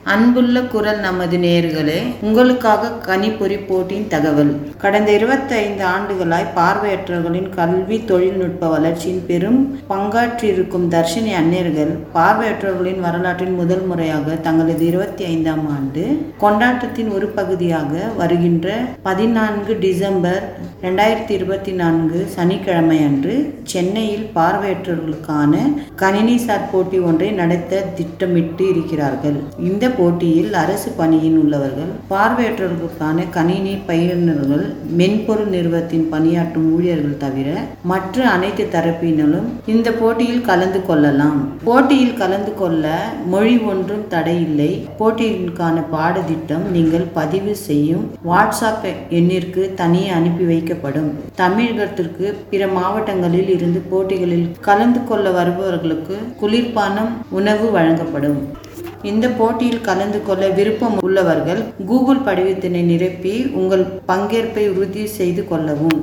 அன்புள்ள குரல் நமது நேயர்களே உங்களுக்காக கனிப்பொறி போட்டியின் தகவல் கடந்த 25 ஆண்டுகளாய் பார்வையற்றவர்களின் கல்வி தொழில்நுட்ப வளர்ச்சியின் பெரும் பங்காற்றியிருக்கும் தர்ஷினி அந்நியர்கள் பார்வையற்றவர்களின் வரலாற்றில் முதல் முறையாக தங்களது இருபத்தி ஐந்தாம் ஆண்டு கொண்டாட்டத்தின் ஒரு பகுதியாக வருகின்ற பதினான்கு டிசம்பர் ரெண்டாயிரத்தி இருபத்தி நான்கு சனிக்கிழமை அன்று சென்னையில் பார்வையற்றவர்களுக்கான கணினிசார் போட்டி ஒன்றை நடத்த திட்டமிட்டு இருக்கிறார்கள் இந்த போட்டியில் அரசு பணியில் உள்ளவர்கள் பார்வையற்றவர்களுக்கான கணினி பயிற்றுனர்கள் மென்பொருள் நிறுவனத்தின் பணியாற்றும் ஊழியர்கள் தவிர மற்ற அனைத்து தரப்பினரும் இந்த போட்டியில் கலந்து கொள்ளலாம் போட்டியில் கலந்து கொள்ள மொழி ஒன்றும் தடையில்லை போட்டியிற்கான பாடத்திட்டம் நீங்கள் பதிவு செய்யும் வாட்ஸ்அப் எண்ணிற்கு தனியே அனுப்பி வைக்கப்படும் தமிழகத்திற்கு பிற மாவட்டங்களில் இருந்து போட்டிகளில் கலந்து கொள்ள வருபவர்களுக்கு குளிர்பானம் உணவு வழங்கப்படும் இந்த போட்டியில் கலந்து கொள்ள விருப்பம் உள்ளவர்கள் கூகுள் படிவத்தினை நிரப்பி உங்கள் பங்கேற்பை உறுதி செய்து கொள்ளவும்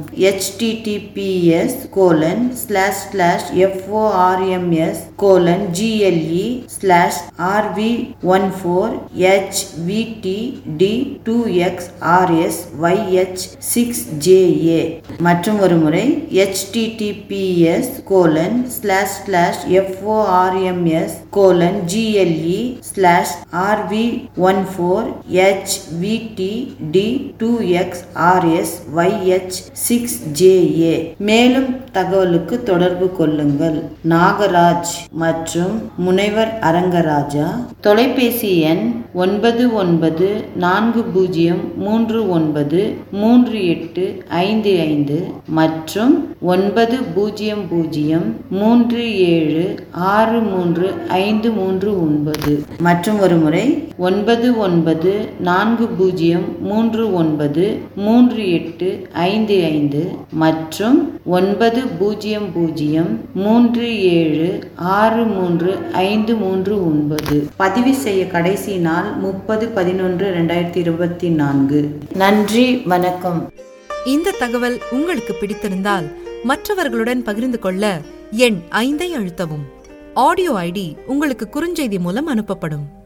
https colon slash slash F O R M S colon G L E slash R V one four H V D D two X R S Y H six J A மற்றும் ஒரு முறை https colon slash slash F O R M S colon G L E slash R V one four H V D D two X R S Y H six J A மேலும் தகவலுக்கு தொடர்பு கொள்ளுங்கள் நாகராஜ் மற்றும் முனைவர் அரங்கராஜா தொலைபேசி எண் ஒன்பது ஒன்பது நான்கு பூஜ்ஜியம் மூன்று ஒன்பது மூன்று எட்டு ஐந்து ஐந்து மற்றும் ஒன்பது பூஜ்ஜியம் பூஜ்ஜியம் மூன்று ஏழு ஆறு மூன்று ஐந்து மூன்று ஒன்பது மற்றும் ஒரு முறை ஒன்பது ஒன்பது நான்கு பூஜ்ஜியம் மூன்று ஒன்பது மூன்று எட்டு ஐந்து ஐந்து மற்றும் ஒன்பது பூஜ்ஜியம் பூஜ்ஜியம் மூன்று ஏழு ஆறு மூன்று ஐந்து மூன்று ஒன்பது பதிவு செய்ய கடைசி நாள் முப்பது பதினொன்று ரெண்டாயிரத்தி இருபத்தி நான்கு நன்றி வணக்கம் இந்த தகவல் உங்களுக்கு பிடித்திருந்தால் மற்றவர்களுடன் பகிர்ந்து கொள்ள எண் ஐந்தை அழுத்தவும் ஆடியோ ஐடி உங்களுக்கு குறுஞ்செய்தி மூலம் அனுப்பப்படும்